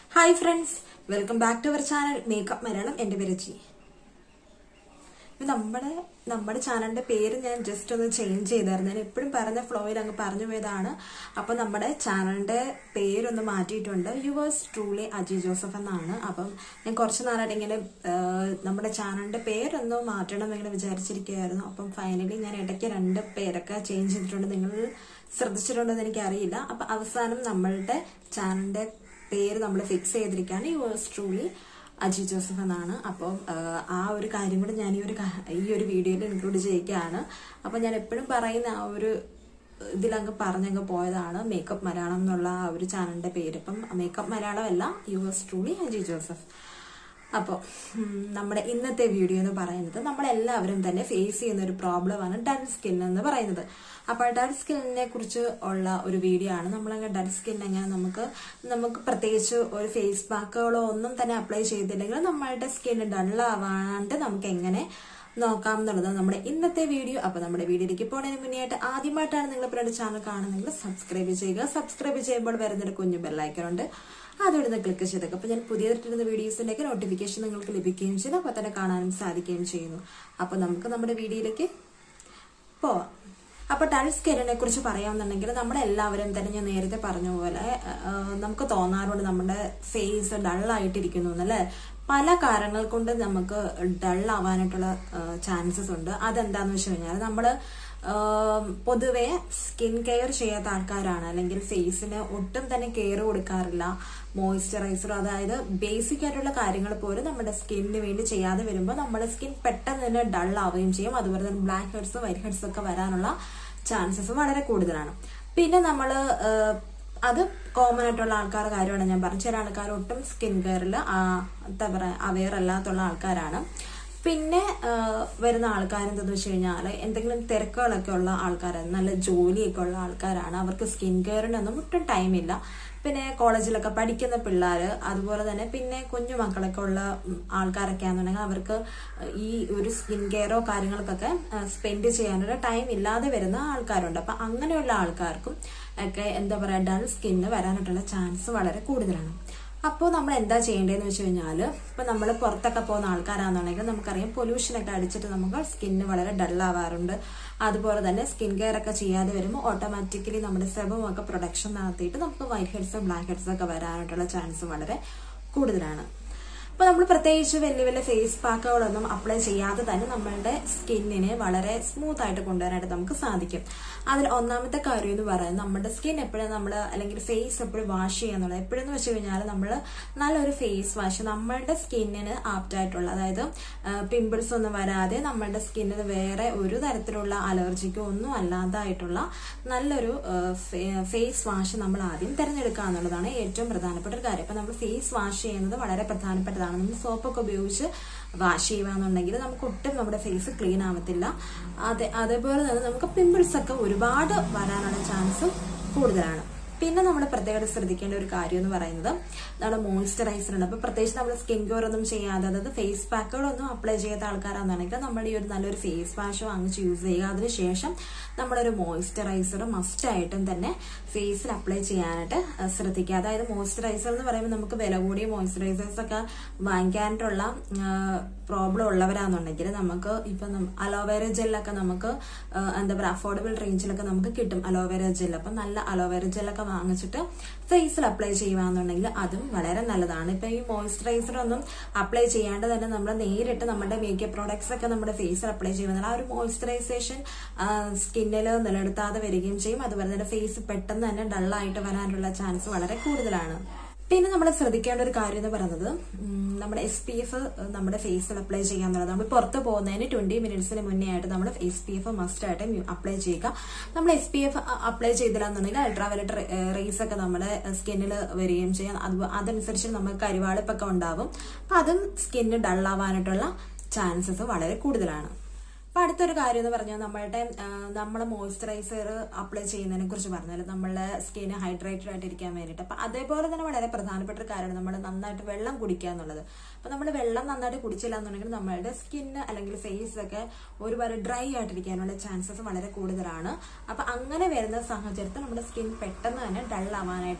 hi friends welcome back to our channel makeup Malayalam എൻ്റെ പേര് G ഇത് നമ്മുടെ നമ്മുടെ ചാനലിന്റെ പേര് ഞാൻ ജസ്റ്റ് ഒന്ന് ചേഞ്ച് ചെയ്തായിരുന്നു ഞാൻ എപ്പോഴും പറഞ്ഞ ഫ്ലോയിൽ അങ്ങ് പറഞ്ഞു പോയതാണ് അപ്പോൾ നമ്മുടെ ചാനലിന്റെ പേരൊന്ന് മാറ്റിയിട്ടുണ്ട് യുവേഴ്സ് ട്രൂലി അജി ജോസഫ് എന്നാണ് അപ്പം ഞാൻ കുറച്ച് നാളായിട്ട് ഇങ്ങനെ ആ, നമ്മുടെ ചാനലിന്റെ പേരൊന്ന് മാറ്റണം എന്ന് വിചാരിച്ചിരിക്കുകയായിരുന്നു അപ്പം ഫൈനലി ഞാൻ ഇടയ്ക്ക് രണ്ട് പേരൊക്കെ ചേഞ്ച് ചെയ്തിട്ടുണ്ട് നിങ്ങൾ ശ്രദ്ധിച്ചിട്ടുണ്ടെന്ന് എനിക്കറിയില്ല അപ്പം അവസാനം നമ്മളുടെ ചാനലിന്റെ പേര് നമ്മൾ ഫിക്സ് ചെയ്തിരിക്കുകയാണ് യുവേഴ്സ് ട്രൂലി അജി ജോസഫ് എന്നാണ് അപ്പം ആഹ്, ആ ഒരു കാര്യം കൂടി ഞാൻ ഈ ഒരു ക- ഈ ഒരു വീഡിയോയിൽ ഇൻക്ലൂഡ് ചെയ്യുകയാണ് അപ്പം ഞാൻ എപ്പോഴും പറയുന്ന ആ ഒരു ഇതിലങ്ങ് പറഞ്ഞങ്ങ് പോയതാണ് മേക്കപ്പ് മലയാളം എന്നുള്ള ആ ഒരു ചാനലിന്റെ പേര് അപ്പം മേക്കപ്പ് മലയാളം അല്ല യുവേഴ്സ് ട്രൂലി അജി ജോസഫ് അപ്പോൾ നമ്മുടെ ഇന്നത്തെ വീഡിയോ എന്ന് പറയുന്നത് നമ്മളെല്ലാവരും തന്നെ ഫേസ് ചെയ്യുന്ന ഒരു പ്രോബ്ലമാണ് ഡൾ സ്കിൻ എന്ന് പറയുന്നത് അപ്പോൾ ഡൾ സ്കിന്നിനെ കുറിച്ച് ഉള്ള ഒരു വീഡിയോ ആണ് നമ്മളങ്ങനെ ഡൾ സ്കിൻ എങ്ങനെ നമുക്ക് നമുക്ക് പ്രത്യേകിച്ച് ഒരു ഫേസ് പാക്കുകളോ ഒന്നും തന്നെ അപ്ലൈ ചെയ്തില്ലെങ്കിൽ നമ്മളുടെ സ്കിൻ ഡള്ളാവാണ്ട് നമുക്ക് എങ്ങനെ നോക്കാം എന്നുള്ളത് നമ്മുടെ ഇന്നത്തെ വീഡിയോ അപ്പൊ നമ്മുടെ വീഡിയോയിലേക്ക് പോകുന്നതിന് മുന്നേ ആയിട്ട് ആദ്യമായിട്ടാണ് നിങ്ങൾ ഇപ്പോൾ ചാനൽ കാണുന്നെങ്കിൽ സബ്സ്ക്രൈബ് ചെയ്യുക സബ്സ്ക്രൈബ് ചെയ്യുമ്പോൾ വരുന്നൊരു കുഞ്ഞു ബെല്ലൈക്കൺ ഉണ്ട് അതോടെ നിന്ന് ക്ലിക്ക് ചെയ്തേക്കും അപ്പൊ ഞാൻ പുതിയതായിട്ടിരുന്ന വീഡിയോസിന്റെയൊക്കെ നോട്ടിഫിക്കേഷൻ നിങ്ങൾക്ക് ലഭിക്കുകയും ചെയ്തു അപ്പൊ തന്നെ കാണാനും സാധിക്കുകയും ചെയ്യുന്നു അപ്പൊ നമുക്ക് നമ്മുടെ വീഡിയോയിലേക്ക് പോവാം അപ്പൊ ഡൾ സ്കിന്നിനെ കുറിച്ച് പറയാമെന്നുണ്ടെങ്കിൽ നമ്മളെല്ലാവരും തന്നെ ഞാൻ നേരത്തെ പറഞ്ഞ പോലെ ആ, നമുക്ക് തോന്നാറുണ്ട് നമ്മുടെ ഫേസ് ഡള്ളായിട്ടിരിക്കുന്നു എന്നല്ലേ പല കാരണങ്ങൾ കൊണ്ട് നമുക്ക് ഡൾ ആവാനായിട്ടുള്ള ചാൻസസ് ഉണ്ട് അതെന്താന്ന് വെച്ച് കഴിഞ്ഞാൽ നമ്മള് ആ, പൊതുവെ സ്കിൻ കെയർ ചെയ്യാത്ത ആൾക്കാരാണ് അല്ലെങ്കിൽ ഫേസിന് ഒട്ടും തന്നെ കെയർ കൊടുക്കാറില്ല മോയ്സ്ചറൈസർ അതായത് ബേസിക് ആയിട്ടുള്ള കാര്യങ്ങൾ പോലും നമ്മുടെ സ്കിന്നിന് വേണ്ടി ചെയ്യാതെ വരുമ്പോൾ നമ്മുടെ സ്കിൻ പെട്ടെന്ന് തന്നെ ഡൾ ആവുകയും ചെയ്യും അതുപോലെ തന്നെ ബ്ലാക്ക് ഹെഡ്സ് വൈറ്റ് ഹെഡ്സ് ഒക്കെ വരാനുള്ള ചാൻസസ് വളരെ കൂടുതലാണ് പിന്നെ നമ്മൾ അത് കോമൺ ആയിട്ടുള്ള ആൾക്കാരുടെ കാര്യമാണ് ഞാൻ പറഞ്ഞത് ചില ആൾക്കാർ ഒട്ടും സ്കിൻ കെയറിൽ എന്താ പറയുക അവെയർ അല്ലാത്തുള്ള ആൾക്കാരാണ് പിന്നെ ആ, വരുന്ന ആൾക്കാർ എന്താന്ന് വെച്ച് കഴിഞ്ഞാൽ എന്തെങ്കിലും തിരക്കുകളൊക്കെ ഉള്ള ആൾക്കാർ നല്ല ജോലിയൊക്കെ ഉള്ള ആൾക്കാരാണ് അവർക്ക് സ്കിൻ കെയറിനൊന്നും ഒട്ടും ടൈമില്ല പിന്നെ കോളേജിലൊക്കെ പഠിക്കുന്ന പിള്ളേർ അതുപോലെ തന്നെ പിന്നെ കുഞ്ഞു മക്കളൊക്കെ ഉള്ള ഉം, ആൾക്കാരൊക്കെ ആണെന്നുണ്ടെങ്കിൽ അവർക്ക് ഈ ഒരു സ്കിൻ കെയറോ കാര്യങ്ങൾക്കൊക്കെ സ്പെൻഡ് ചെയ്യാനുള്ള ടൈം ഇല്ലാതെ വരുന്ന ആൾക്കാരുണ്ട് അപ്പൊ അങ്ങനെയുള്ള ആൾക്കാർക്കും ഒക്കെ എന്താ പറയാ ഡൾ സ്കിന്ന് വരാനായിട്ടുള്ള ചാൻസ് വളരെ കൂടുതലാണ് അപ്പോൾ നമ്മൾ എന്താ ചെയ്യേണ്ടതെന്ന് വെച്ച് കഴിഞ്ഞാൽ ഇപ്പൊ നമ്മൾ പുറത്തൊക്കെ പോകുന്ന ആൾക്കാരാണെന്നുണ്ടെങ്കിൽ നമുക്കറിയാം പൊല്യൂഷനൊക്കെ അടിച്ചിട്ട് നമുക്ക് സ്കിന്ന് വളരെ ഡൾ ആവാറുണ്ട് അതുപോലെ തന്നെ സ്കിൻ കെയർ ഒക്കെ ചെയ്യാതെ വരുമ്പോൾ ഓട്ടോമാറ്റിക്കലി നമ്മുടെ സെബം ഒക്കെ പ്രൊഡക്ഷൻ നടത്തിയിട്ട് നമുക്ക് വൈറ്റ് ഹെഡ്സ് ബ്ലാക്ക് ഹെഡ്സ് ഒക്കെ വരാനായിട്ടുള്ള ചാൻസ് വളരെ കൂടുതലാണ് അപ്പൊ നമ്മൾ പ്രത്യേകിച്ച് വലിയ വലിയ ഫേസ് പാക്കുകളൊന്നും അപ്ലൈ ചെയ്യാതെ തന്നെ നമ്മളുടെ സ്കിന്നിനെ വളരെ സ്മൂത്ത് ആയിട്ട് കൊണ്ടുവരാനായിട്ട് നമുക്ക് സാധിക്കും അതിൽ ഒന്നാമത്തെ കാര്യം എന്ന് പറയുന്നത് നമ്മുടെ സ്കിൻ എപ്പോഴും നമ്മൾ അല്ലെങ്കിൽ ഫേസ് എപ്പോഴും വാഷ് ചെയ്യാന്നുള്ളത് എപ്പോഴെന്ന് വെച്ച് കഴിഞ്ഞാൽ നമ്മൾ നല്ലൊരു ഫേസ് വാഷ് നമ്മളുടെ സ്കിന്നിന് ആപ്റ്റ് ആയിട്ടുള്ള അതായത് പിമ്പിൾസ് ഒന്നും വരാതെ നമ്മളുടെ സ്കിന്നിന് വേറെ ഒരു തരത്തിലുള്ള അലർജിക്കോ ഒന്നും അല്ലാതായിട്ടുള്ള നല്ലൊരു ഫേസ് വാഷ് നമ്മൾ ആദ്യം തിരഞ്ഞെടുക്കുക എന്നുള്ളതാണ് ഏറ്റവും പ്രധാനപ്പെട്ട ഒരു കാര്യം അപ്പൊ നമ്മൾ ഫേസ് വാഷ് ചെയ്യുന്നത് വളരെ പ്രധാനപ്പെട്ടതാണ് നമ്മൾ സോപ്പൊക്കെ ഉപയോഗിച്ച് വാഷ് ചെയ്യുകയാണെന്നുണ്ടെങ്കിൽ നമുക്ക് ഒട്ടും നമ്മുടെ ഫേസ് ക്ലീൻ ആവത്തില്ല അതെ അതേപോലെ തന്നെ നമുക്ക് പിമ്പിൾസ് ഒക്കെ ഒരുപാട് വരാനുള്ള ചാൻസ് കൂടുതലാണ് പിന്നെ നമ്മൾ പ്രത്യേകത ശ്രദ്ധിക്കേണ്ട ഒരു കാര്യം എന്ന് പറയുന്നത് നമ്മുടെ മോയ്സ്ചറൈസർ ഉണ്ട് അപ്പൊ പ്രത്യേകിച്ച് നമ്മൾ സ്കിൻ കെയർ ഒന്നും ചെയ്യാതെ അതായത് ഫേസ് പാക്കുകളൊന്നും അപ്ലൈ ചെയ്യാത്ത ആൾക്കാരാണെന്നുണ്ടെങ്കിൽ നമ്മൾ ഈ ഒരു നല്ലൊരു ഫേസ് വാഷ് വാങ്ങിച്ച് യൂസ് ചെയ്യുക അതിനുശേഷം നമ്മളൊരു മോയ്സ്ചറൈസർ മസ്റ്റ് ആയിട്ടും തന്നെ ഫേസിൽ അപ്ലൈ ചെയ്യാനായിട്ട് അഹ് ശ്രദ്ധിക്കുക അതായത് മോയ്സ്ചറൈസർ എന്ന് പറയുമ്പോൾ നമുക്ക് വില കൂടിയ മോയ്സ്ചറൈസേഴ്സ് ഒക്കെ വാങ്ങിക്കാനായിട്ടുള്ള പ്രോബ്ലം ഉള്ളവരാണെന്നുണ്ടെങ്കിൽ നമുക്ക് ഇപ്പം അലോവേര ജെല്ലൊക്കെ നമുക്ക് ആഹ് എന്താ പറയുക അഫോർഡബിൾ റേഞ്ചിലൊക്കെ നമുക്ക് കിട്ടും അലോവേര ജെൽ അപ്പം നല്ല അലോവേര ജെല്ലൊക്കെ വാങ്ങിച്ചിട്ട് ഫേസിൽ അപ്ലൈ ചെയ്യുകയാണെന്നുണ്ടെങ്കിൽ അതും വളരെ നല്ലതാണ് ഇപ്പം ഈ മോയ്സ്ചറൈസർ ഒന്നും അപ്ലൈ ചെയ്യാണ്ട് തന്നെ നമ്മൾ നേരിട്ട് നമ്മുടെ മേക്കപ്പ് പ്രോഡക്ട്സ് ഒക്കെ നമ്മുടെ ഫേസിൽ അപ്ലൈ ചെയ്യുന്നത് ആ ഒരു മോയ്സ്ചറൈസേഷൻ സ്കിന്നിൽ നിലനിർത്താതെ വരികയും ചെയ്യും അതുപോലെ തന്നെ ഫേസ് പെട്ടെന്ന് തന്നെ ഡള്ളായിട്ട് വരാനുള്ള ചാൻസ് വളരെ കൂടുതലാണ് പിന്നെ നമ്മൾ ശ്രദ്ധിക്കേണ്ട ഒരു കാര്യം എന്ന് പറയുന്നത് ഉം, നമ്മുടെ എസ് പി എഫ് നമ്മുടെ ഫേസിൽ അപ്ലൈ ചെയ്യാന്നുള്ളത് നമ്മൾ പുറത്ത് പോകുന്നതിന് ട്വന്റി മിനിറ്റ്സിന് മുന്നേ ആയിട്ട് നമ്മൾ എസ് പി എഫ് മസ്റ്റ് ആയിട്ട് അപ്ലൈ ചെയ്യുക നമ്മൾ എസ് പി എഫ് അപ്ലൈ ചെയ്തില്ല എന്നുണ്ടെങ്കിൽ അൾട്രാവയലറ്റ് റേസ് ഒക്കെ നമ്മുടെ സ്കിന്നിൽ വരികയും ചെയ്യാം അത് അതനുസരിച്ച് നമുക്ക് കരിവാളിപ്പൊക്കെ ഉണ്ടാവും അപ്പൊ അതും സ്കിന്ന് ഡള്ളാവാനായിട്ടുള്ള ചാൻസസ് വളരെ കൂടുതലാണ് അപ്പൊ അടുത്തൊരു കാര്യം എന്ന് പറഞ്ഞാൽ നമ്മളുടെ നമ്മളെ മോയ്സ്ചറൈസർ അപ്ലൈ ചെയ്യുന്നതിനെ കുറിച്ച് പറഞ്ഞാൽ നമ്മളുടെ സ്കിൻ ഹൈഡ്രേറ്റഡ് ആയിട്ടിരിക്കാൻ വേണ്ടിയിട്ട് അപ്പൊ അതേപോലെ തന്നെ വളരെ പ്രധാനപ്പെട്ട ഒരു കാര്യമാണ് നമ്മൾ നന്നായിട്ട് വെള്ളം കുടിക്കുക എന്നുള്ളത് അപ്പൊ നമ്മൾ വെള്ളം നന്നായിട്ട് കുടിച്ചില്ല എന്നുണ്ടെങ്കിൽ നമ്മളുടെ സ്കിന്ന് അല്ലെങ്കിൽ ഫേസ് ഒക്കെ ഒരുപാട് ഡ്രൈ ആയിട്ടിരിക്കാനുള്ള ചാൻസസ് വളരെ കൂടുതലാണ് അപ്പൊ അങ്ങനെ വരുന്ന സാഹചര്യത്തിൽ നമ്മുടെ സ്കിൻ പെട്ടെന്ന് തന്നെ ഡൾ ആവാനായിട്ട്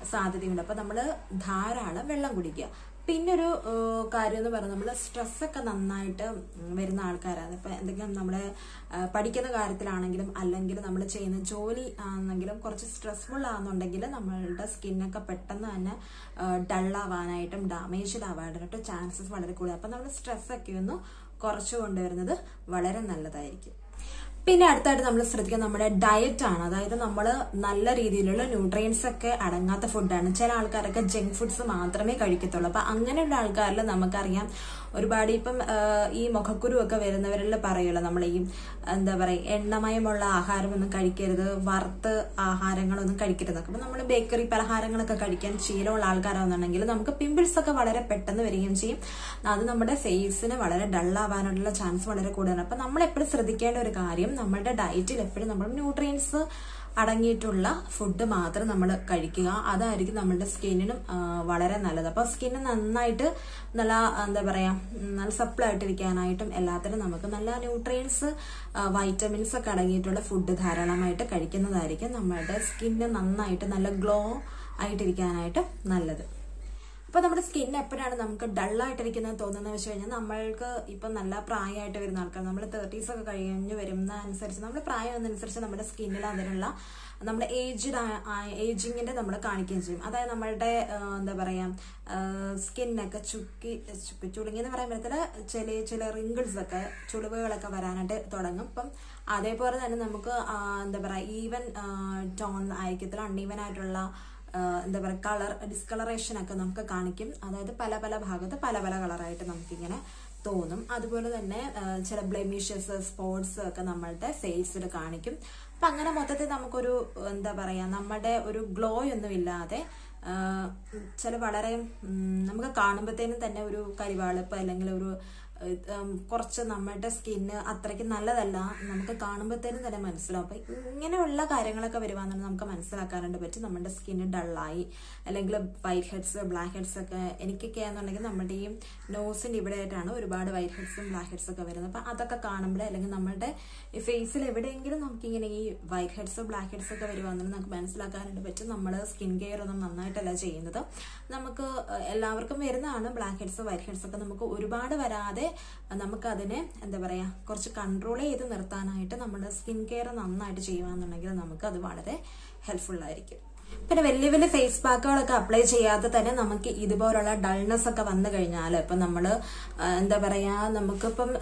സാധ്യതയുണ്ട് അപ്പൊ നമ്മൾ ധാരാളം വെള്ളം കുടിക്കുക പിന്നെ ഒരു ഏഹ്, കാര്യം എന്ന് പറഞ്ഞാൽ നമ്മൾ സ്ട്രെസ്സൊക്കെ നന്നായിട്ട് ഉം, വരുന്ന ആൾക്കാരാണ് ഇപ്പം എന്തെങ്കിലും നമ്മുടെ ഏഹ്, പഠിക്കുന്ന കാര്യത്തിലാണെങ്കിലും അല്ലെങ്കിൽ നമ്മൾ ചെയ്യുന്ന ജോലി ആണെങ്കിലും കുറച്ച് സ്ട്രെസ്ഫുൾ ആണെന്നുണ്ടെങ്കിൽ നമ്മളുടെ സ്കിന്നൊക്കെ പെട്ടെന്ന് തന്നെ ഡള്ളാവാനായിട്ടും ഡാമേജ്ഡ് ആവാനായിട്ടും ചാൻസസ് വളരെ കൂടുതൽ അപ്പം നമ്മൾ സ്ട്രെസ്സൊക്കെ ഒന്ന് കുറച്ചു കൊണ്ടുവരുന്നത് വളരെ നല്ലതായിരിക്കും പിന്നെ അടുത്തായിട്ട് നമ്മൾ ശ്രദ്ധിക്കുക നമ്മുടെ ഡയറ്റ് ആണ് അതായത് നമ്മൾ നല്ല രീതിയിലുള്ള ന്യൂട്രിയൻസ് ഒക്കെ അടങ്ങാത്ത ഫുഡാണ് ചില ആൾക്കാരൊക്കെ ജങ്ക് ഫുഡ്സ് മാത്രമേ കഴിക്കത്തുള്ളൂ അപ്പൊ അങ്ങനെയുള്ള ആൾക്കാരിൽ നമുക്കറിയാം ഒരുപാട് ഇപ്പം ആ, ഈ മുഖക്കുരു ഒക്കെ വരുന്നവരിൽ പറയുമല്ലോ നമ്മൾ ഈ എന്താ പറയുക എണ്ണമയമുള്ള ആഹാരമൊന്നും കഴിക്കരുത് വറുത്ത് ആഹാരങ്ങളൊന്നും കഴിക്കരുത് അപ്പൊ നമ്മൾ ബേക്കറി പലഹാരങ്ങളൊക്കെ കഴിക്കാൻ ശീലമുള്ള ആൾക്കാരാണെന്നുണ്ടെങ്കിൽ നമുക്ക് പിമ്പിൾസ് ഒക്കെ വളരെ പെട്ടെന്ന് വരികയും ചെയ്യും അത് നമ്മുടെ ഫേസിന് വളരെ ഡൾ ആവാനുള്ള ചാൻസ് വളരെ കൂടുതലാണ് അപ്പൊ നമ്മൾ എപ്പോഴും ശ്രദ്ധിക്കേണ്ട ഒരു കാര്യം നമ്മുടെ ഡയറ്റിൽ എപ്പോഴും നമ്മൾ ന്യൂട്രിയൻസ് അടങ്ങിയിട്ടുള്ള ഫുഡ് മാത്രം നമ്മൾ കഴിക്കുക അതായിരിക്കും നമ്മുടെ സ്കിന്നിനും ആ, വളരെ നല്ലത് അപ്പൊ സ്കിന്ന് നന്നായിട്ട് നല്ല എന്താ പറയാ ഉം, നല്ല സപ്ലൈ ആയിട്ടിരിക്കാനായിട്ടും എല്ലാത്തിനും നമുക്ക് നല്ല ന്യൂട്രിയൻസ് വൈറ്റമിൻസ് ഒക്കെ അടങ്ങിയിട്ടുള്ള ഫുഡ് ധാരാളമായിട്ട് കഴിക്കുന്നതായിരിക്കും നമ്മുടെ സ്കിന്ന് നന്നായിട്ട് നല്ല ഗ്ലോ ആയിട്ടിരിക്കാനായിട്ട് നല്ലത് അപ്പൊ നമ്മുടെ സ്കിൻ എപ്പോഴാണ് നമുക്ക് ഡൾ ആയിട്ടിരിക്കുന്നത് തോന്നുന്നത് വെച്ച് കഴിഞ്ഞാൽ നമ്മൾക്ക് ഇപ്പൊ നല്ല പ്രായമായിട്ട് വരുന്ന ആൾക്കാർ നമ്മൾ തേർട്ടീസ് ഒക്കെ കഴിഞ്ഞ് വരുന്ന അനുസരിച്ച് നമ്മുടെ പ്രായം അനുസരിച്ച് നമ്മുടെ സ്കിന്നിൽ അതിനുള്ള നമ്മുടെ ഏജ്ഡ് ഏജിങ്ങിന്റെ നമ്മൾ കാണിക്കുകയും ചെയ്യും അതായത് നമ്മളുടെ ആ, എന്താ പറയാ സ്കിന്നൊക്കെ ചുക്കി ചുക്കി ചുളുങ്ങി എന്ന് പറയാൻ പറ്റത്തില്ല ചില ചില റിങ്കിൾസ് ഒക്കെ ചുളിവുകളൊക്കെ വരാനായിട്ട് തുടങ്ങും അപ്പം അതേപോലെ തന്നെ നമുക്ക് ആ, എന്താ പറയാ ഈവൻ ടോൺ ആയിരിക്കത്തില്ല അൺഈവൻ ആയിട്ടുള്ള ആഹ് എന്താ പറയുക കളർ ഡിസ്കളറേഷൻ ഒക്കെ നമുക്ക് കാണിക്കും അതായത് പല പല ഭാഗത്ത് പല പല കളറായിട്ട് നമുക്കിങ്ങനെ തോന്നും അതുപോലെ തന്നെ ആഹ് ചില ബ്ലെമിഷസ് സ്പോട്സ് ഒക്കെ നമ്മളുടെ ഫേസിൽ കാണിക്കും അപ്പൊ അങ്ങനെ മൊത്തത്തിൽ നമുക്കൊരു എന്താ പറയാ നമ്മുടെ ഒരു ഗ്ലോ ഒന്നും ഇല്ലാതെ ആഹ് ചില വളരെ ഉം, നമുക്ക് കാണുമ്പോഴത്തേനും തന്നെ ഒരു കരിവാളിപ്പ് അല്ലെങ്കിൽ ഒരു ഉം, കുറച്ച് നമ്മുടെ സ്കിന്ന് അത്രയ്ക്ക് നല്ലതല്ല നമുക്ക് കാണുമ്പോഴത്തേനും തന്നെ മനസ്സിലാവും അപ്പൊ ഇങ്ങനെയുള്ള കാര്യങ്ങളൊക്കെ വരുവാന്നുണ്ടെങ്കിൽ നമുക്ക് മനസ്സിലാക്കാനായിട്ട് പറ്റും നമ്മുടെ സ്കിന്ന് ഡള്ളായി അല്ലെങ്കിൽ വൈറ്റ് ഹെഡ്സ് ബ്ലാക്ക് ഹെഡ്സ് ഒക്കെ എനിക്കൊക്കെ ആണെന്നുണ്ടെങ്കിൽ നമ്മുടെ ഈ നോസിന്റെ ഇവിടെ ആയിട്ടാണ് ഒരുപാട് വൈറ്റ് ഹെഡ്സും ബ്ലാക്ക് ഹെഡ്സ് ഒക്കെ വരുന്നത് അപ്പൊ അതൊക്കെ കാണുമ്പോൾ അല്ലെങ്കിൽ നമ്മുടെ ഫേസിൽ എവിടെയെങ്കിലും നമുക്കിങ്ങനെ ഈ വൈറ്റ് ഹെഡ്സ് ബ്ലാക്ക് ഹെഡ്സ് ഒക്കെ വരുവാന്നുണ്ടെങ്കിൽ നമുക്ക് മനസ്സിലാക്കാനായിട്ട് പറ്റും നമ്മൾ സ്കിൻ കെയർ ഒന്നും നന്നായിട്ടല്ല ചെയ്യുന്നത് നമുക്ക് എല്ലാവർക്കും വരുന്നതാണ് ബ്ലാക്ക് ഹെഡ്സ് വൈറ്റ് ഹെഡ്സ് ഒക്കെ നമുക്ക് ഒരുപാട് വരാതെ നമുക്ക് അതിനെ എന്താ പറയാ കുറച്ച് കൺട്രോൾ ചെയ്ത് നിർത്താനായിട്ട് നമ്മുടെ സ്കിൻ കെയർ നന്നായിട്ട് ചെയ്യുകയാണെന്നുണ്ടെങ്കിൽ നമുക്ക് അത് വളരെ ഹെൽപ്ഫുൾ ആയിരിക്കും പിന്നെ വലിയ വലിയ ഫേസ് പാക്കുകളൊക്കെ അപ്ലൈ ചെയ്യാതെ തന്നെ നമുക്ക് ഇതുപോലുള്ള ഡൾനെസ് ഒക്കെ വന്നു കഴിഞ്ഞാൽ ഇപ്പൊ നമ്മള് ആ, എന്താ പറയാ നമുക്കിപ്പം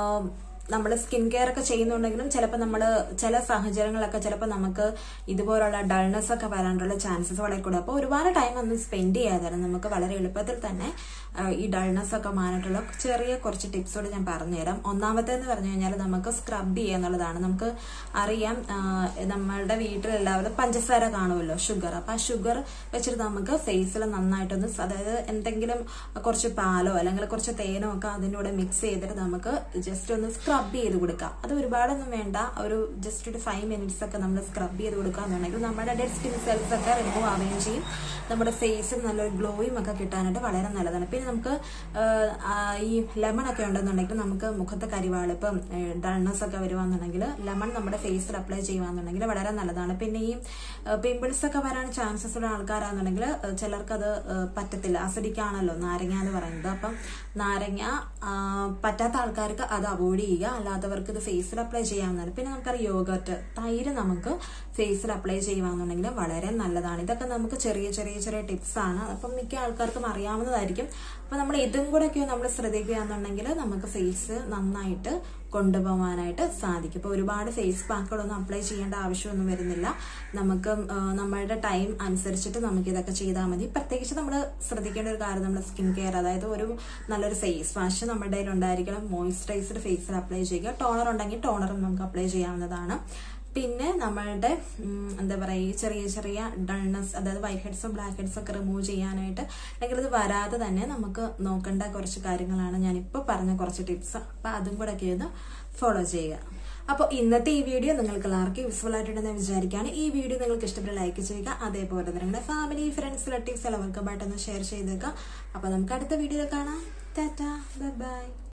നമ്മൾ സ്കിൻ കെയർ ഒക്കെ ചെയ്യുന്നുണ്ടെങ്കിലും ചിലപ്പോൾ നമ്മൾ ചില സാഹചര്യങ്ങളൊക്കെ ചിലപ്പോൾ നമുക്ക് ഇതുപോലുള്ള ഡൾനെസ് ഒക്കെ വരാനുള്ള ചാൻസസ് വളരെ കൂടുതൽ അപ്പോൾ ഒരുപാട് ടൈം ഒന്നും സ്പെൻഡ് ചെയ്യാതെ നമുക്ക് വളരെ എളുപ്പത്തിൽ തന്നെ ആ, ഈ ഡൾനെസ് ഒക്കെ മാറാനായിട്ടുള്ള ചെറിയ കുറച്ച് ടിപ്സോട് ഞാൻ പറഞ്ഞുതരാം ഒന്നാമത്തേന്ന് പറഞ്ഞു കഴിഞ്ഞാൽ നമുക്ക് സ്ക്രബ് ചെയ്യുക എന്നുള്ളതാണ് നമുക്ക് അറിയാം ആ, നമ്മളുടെ വീട്ടിലെല്ലാവരും പഞ്ചസാര കാണുമല്ലോ ഷുഗർ അപ്പൊ ആ ഷുഗർ വെച്ചിട്ട് നമുക്ക് ഫേസിൽ നന്നായിട്ടൊന്ന് സ് അതായത് എന്തെങ്കിലും കുറച്ച് പാലോ അല്ലെങ്കിൽ കുറച്ച് തേനോ ഒക്കെ അതിൻ്റെ കൂടെ മിക്സ് ചെയ്തിട്ട് നമുക്ക് ജസ്റ്റ് ഒന്ന് സ്ക്രബ് ചെയ്ത് കൊടുക്കാം അത് ഒരുപാടൊന്നും വേണ്ട ഒരു ജസ്റ്റ് ഒരു ഫൈവ് മിനിറ്റ്സ് ഒക്കെ നമ്മൾ സ്ക്രബ് ചെയ്ത് കൊടുക്കുകയാണെന്നുണ്ടെങ്കിൽ നമ്മുടെ ഡെഡ് സ്കിൻ സെൽസ് ഒക്കെ റിമൂവ് ആവുകയും ചെയ്യും നമ്മുടെ ഫേസിൽ നല്ലൊരു ഗ്ലോയും ഒക്കെ കിട്ടാനായിട്ട് വളരെ നല്ലതാണ് പിന്നെ നമുക്ക് ആ, ആ, ഈ ലെമൺ ഒക്കെ ഉണ്ടെന്നുണ്ടെങ്കിൽ നമുക്ക് മുഖത്തെ കരിവാളിപ്പം ഡൾനെസ് ഒക്കെ വരുവാന്നുണ്ടെങ്കിൽ ലെമൺ നമ്മുടെ ഫേസിൽ അപ്ലൈ ചെയ്യുവാന്നുണ്ടെങ്കിൽ വളരെ നല്ലതാണ് പിന്നെ ഈ പിമ്പിൾസ് ഒക്കെ വരാൻ ചാൻസസ് ഉള്ള ആൾക്കാരാണെന്നുണ്ടെങ്കിൽ ചിലർക്ക് അത് പറ്റത്തില്ല അസിഡിക് ആണല്ലോ നാരങ്ങ എന്ന് പറയുന്നത് അപ്പം നാരങ്ങ ആ, പറ്റാത്ത ആൾക്കാർക്ക് അത് അവോയ്ഡ് ചെയ്യുക അല്ലാത്തവർക്ക് ഇത് ഫേസിൽ അപ്ലൈ ചെയ്യാവുന്നതാണ് പിന്നെ നമുക്കറിയാം യോഗട്ട് തൈര് നമുക്ക് ഫേസിൽ അപ്ലൈ ചെയ്യുവാന്നുണ്ടെങ്കിൽ വളരെ നല്ലതാണ് ഇതൊക്കെ നമുക്ക് ചെറിയ ചെറിയ ചെറിയ ടിപ്സ് ആണ് അപ്പം മിക്ക ആൾക്കാർക്കും അറിയാവുന്നതായിരിക്കും അപ്പൊ നമ്മൾ ഇതും കൂടെ ഒക്കെ നമ്മൾ ശ്രദ്ധിക്കുകയാണെന്നുണ്ടെങ്കിൽ നമുക്ക് ഫേസ് നന്നായിട്ട് കൊണ്ടുപോകാനായിട്ട് സാധിക്കും ഇപ്പൊ ഒരുപാട് ഫേസ് പാക്കുകളൊന്നും അപ്ലൈ ചെയ്യേണ്ട ആവശ്യമൊന്നും വരുന്നില്ല നമുക്ക് ആ, നമ്മളുടെ ടൈം അനുസരിച്ചിട്ട് നമുക്ക് ഇതൊക്കെ ചെയ്താൽ മതി പ്രത്യേകിച്ച് നമ്മൾ ശ്രദ്ധിക്കേണ്ട ഒരു കാര്യം നമ്മുടെ സ്കിൻ കെയർ അതായത് ഒരു നല്ലൊരു ഫേസ് വാഷ് നമ്മുടെ കയ്യിൽ ഉണ്ടായിരിക്കണം മോയിസ്ചറൈസ്ഡ് ഫേസിൽ അപ്ലൈ ചെയ്യുക ടോണർ ഉണ്ടെങ്കിൽ ടോണറും നമുക്ക് അപ്ലൈ ചെയ്യാവുന്നതാണ് പിന്നെ നമ്മളുടെ ഉം, എന്താ പറയുക ഈ ചെറിയ ചെറിയ ഡൾനെസ് അതായത് വൈറ്റ് ഹെഡ്സും ബ്ലാക്ക് ഹെഡ്സും ഒക്കെ റിമൂവ് ചെയ്യാനായിട്ട് അല്ലെങ്കിൽ ഇത് വരാതെ തന്നെ നമുക്ക് നോക്കേണ്ട കുറച്ച് കാര്യങ്ങളാണ് ഞാനിപ്പോൾ പറഞ്ഞ കുറച്ച് ടിപ്സ് അപ്പം അതും കൂടെ ഒക്കെ ഒന്ന് ഫോളോ ചെയ്യുക അപ്പോൾ ഇന്നത്തെ ഈ വീഡിയോ നിങ്ങൾക്ക് എല്ലാവർക്കും യൂസ്ഫുൾ ആയിട്ടുണ്ടെന്ന് വിചാരിക്കുകയാണ് ഈ വീഡിയോ നിങ്ങൾക്ക് ഇഷ്ടപ്പെട്ട ലൈക്ക് ചെയ്യുക അതേപോലെ തന്നെ നിങ്ങളുടെ ഫാമിലി ഫ്രണ്ട്സ് റിലേറ്റീവ്സ് എല്ലാവർക്കുമായിട്ടൊന്ന് ഷെയർ ചെയ്തേക്കുക അപ്പോൾ നമുക്ക് അടുത്ത വീഡിയോയിൽ കാണാം ടാറ്റ ബൈ